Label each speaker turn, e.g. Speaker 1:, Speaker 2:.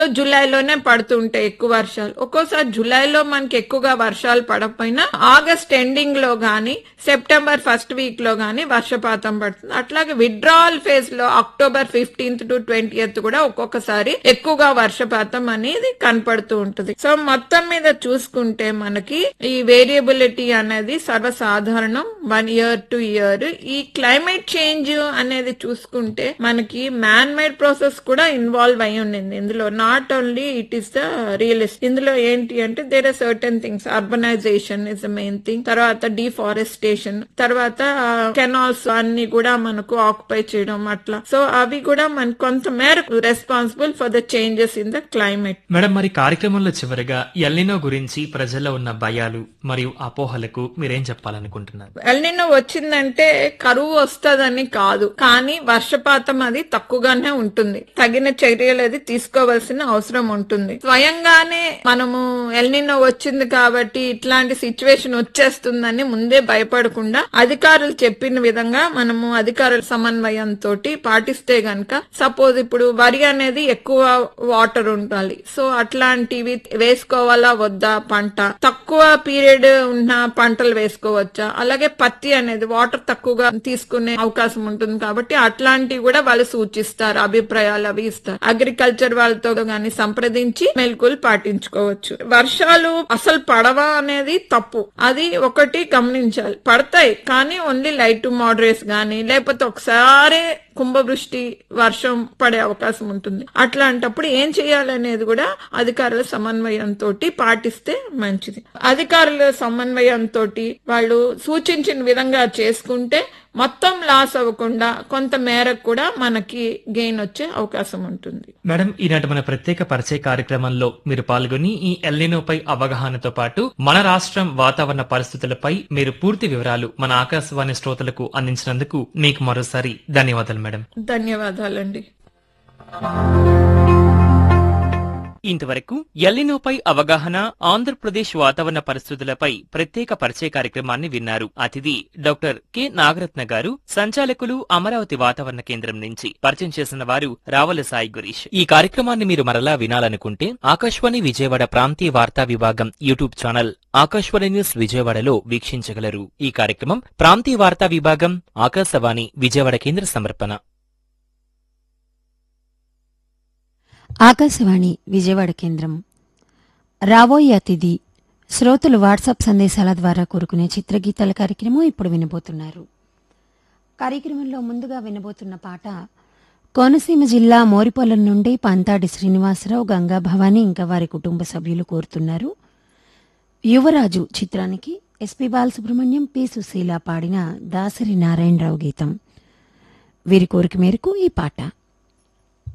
Speaker 1: జూలైలోనే పడుతుంటాయి ఎక్కువ వర్షాలు ఒక్కోసారి జూలైలో మనకి ఎక్కువగా వర్షాలు పడకపోయినా ఆగస్ట్ ఎండింగ్ లో గానీ సెప్టెంబర్ ఫస్ట్ వీక్ లో గానీ వర్షపాతం పడుతుంది అట్లాగే విడ్రావల్ ఫేజ్ లో అక్టోబర్ ఫిఫ్టీన్త్ టు ట్వంటీయత్ కూడా ఒక్కొక్కసారి ఎక్కువగా వర్షపాతం అనేది కనపడుతూ ఉంటుంది సో మొత్తం మీద చూసుకుంటే మనకి ఈ వేరియబిలిటీ అనేది సర్వసాధారణం వన్ ఇయర్ టు ఇయర్ ఈ క్లైమేట్ చేంజ్ అనేది చూసుకుంటే మనకి మ్యాన్ మేడ్ ప్రాసెస్ కూడా ఇన్వాల్వ్ అయి ఉండింది ఇందులో not only it is the realist ఇందులో ఏంటి అంటే there are certain things urbanization is the main thing తర్వాత డిఫారెస్టేషన్ తర్వాత కెనాల్స్ అన్ని కూడా మనకు ఆక్యుపై చేయడం అట్లా సో అవి కూడా మన కొంత మేరకు responsible for the changes in the climate
Speaker 2: madam మరి కార్యక్రమంలో చివరిగా ఎల్నినో గురించి ప్రజల్లో ఉన్న భయాలు మరియు అపోహలకు మీరేం చెప్పాలనుకుంటున్నారు
Speaker 1: ఎల్నినో వచ్చిందంటే కరువు వస్తదని కాదు కానీ వర్షపాతం అది తక్కువగానే ఉంటుంది తగిన చర్యలు అది తీసుకోవాల్సిన అవసరం ఉంటుంది స్వయంగానే మనము ఎల్నినో వచ్చింది కాబట్టి ఇట్లాంటి సిచ్యువేషన్ వచ్చేస్తుందని ముందే భయపడకుండా అధికారులు చెప్పిన విధంగా మనము అధికారుల సమన్వయంతో పాటిస్తే గనక సపోజ్ ఇప్పుడు వరి అనేది ఎక్కువ వాటర్ ఉండాలి సో అట్లాంటివి వేసుకోవాలా వద్దా పంట తక్కువ పీరియడ్ ఉన్న పంటలు వేసుకోవచ్చా అలాగే పత్తి అనేది వాటర్ తక్కువగా తీసుకునే అవకాశం ఉంటుంది కాబట్టి అట్లాంటివి కూడా వాళ్ళు సూచిస్తారు అభిప్రాయాలు అవి ఇస్తారు అగ్రికల్చర్ వాళ్ళతో గాని సంప్రదించి మెలకులు పాటించుకోవచ్చు వర్షాలు అసలు పడవా అనేది తప్పు అది ఒకటి గమనించాలి పడతాయి కానీ ఓన్లీ లైట్ టు మోడరేట్స్ గానీ లేకపోతే ఒకసారి కుంభవృష్టి వర్షం పడే అవకాశం ఉంటుంది అట్లాంటప్పుడు ఏం చేయాలనేది కూడా అధికారుల సమన్వయంతో పాటిస్తే మంచిది అధికారుల సమన్వయంతో వాళ్ళు సూచించిన విధంగా చేసుకుంటే మొత్తం లాస్ అవ్వకుండా కొంత మేరకు కూడా మనకి గెయిన్ వచ్చే అవకాశం ఉంటుంది
Speaker 2: మేడం ఈనాటి మన ప్రత్యేక పరిచయ కార్యక్రమంలో మీరు పాల్గొని ఈ ఎల్నినోపై అవగాహనతో పాటు మన రాష్ట్రం వాతావరణ పరిస్థితులపై మీరు పూర్తి వివరాలు మన ఆకాశవాణి శ్రోతలకు అందించినందుకు మీకు మరోసారి ధన్యవాదాలు మేడం
Speaker 1: ధన్యవాదాలండి
Speaker 3: ఇంతవరకు ఎల్లినోపై అవగాహన ఆంధ్రప్రదేశ్ వాతావరణ పరిస్థితులపై ప్రత్యేక పరిచయ కార్యక్రమాన్ని విన్నారు అతిథి డాక్టర్ కె నాగరత్న గారు సంచాలకులు అమరావతి వాతావరణ కేంద్రం నుంచి పరిచయం చేసిన వారు రావల సాయి గురీష్ ఈ కార్యక్రమాన్ని మీరు మరలా వినాలనుకుంటే ఆకాశవాణి విజయవాడ ప్రాంతీయ వార్తా విభాగం యూట్యూబ్ ఛానల్ ఆకాశవాణి న్యూస్ విజయవాడలో వీక్షించగలరు ఈ కార్యక్రమం ప్రాంతీయ వార్తా విభాగం ఆకాశవాణి విజయవాడ కేంద్ర సమర్పణ
Speaker 4: ఆకాశవాణి విజయవాడ కేంద్రం రాబోయే అతిథి శ్రోతలు వాట్సాప్ సందేశాల ద్వారా కోరుకునే చిత్రగీతాల కార్యక్రమం ఇప్పుడు వినబోతున్నారు కార్యక్రమంలో ముందుగా వినబోతున్న పాట కోనసీమ జిల్లా మోరిపొలం నుండి పంతాడి శ్రీనివాసరావు గంగా భవాని ఇంకా వారి కుటుంబ సభ్యులు కోరుతున్నారు యువరాజు చిత్రానికి ఎస్పి బాలసుబ్రహ్మణ్యం పి సుశీల పాడిన దాసరి నారాయణరావు గీతం వీరి కోరిక మేరకు ఈ పాట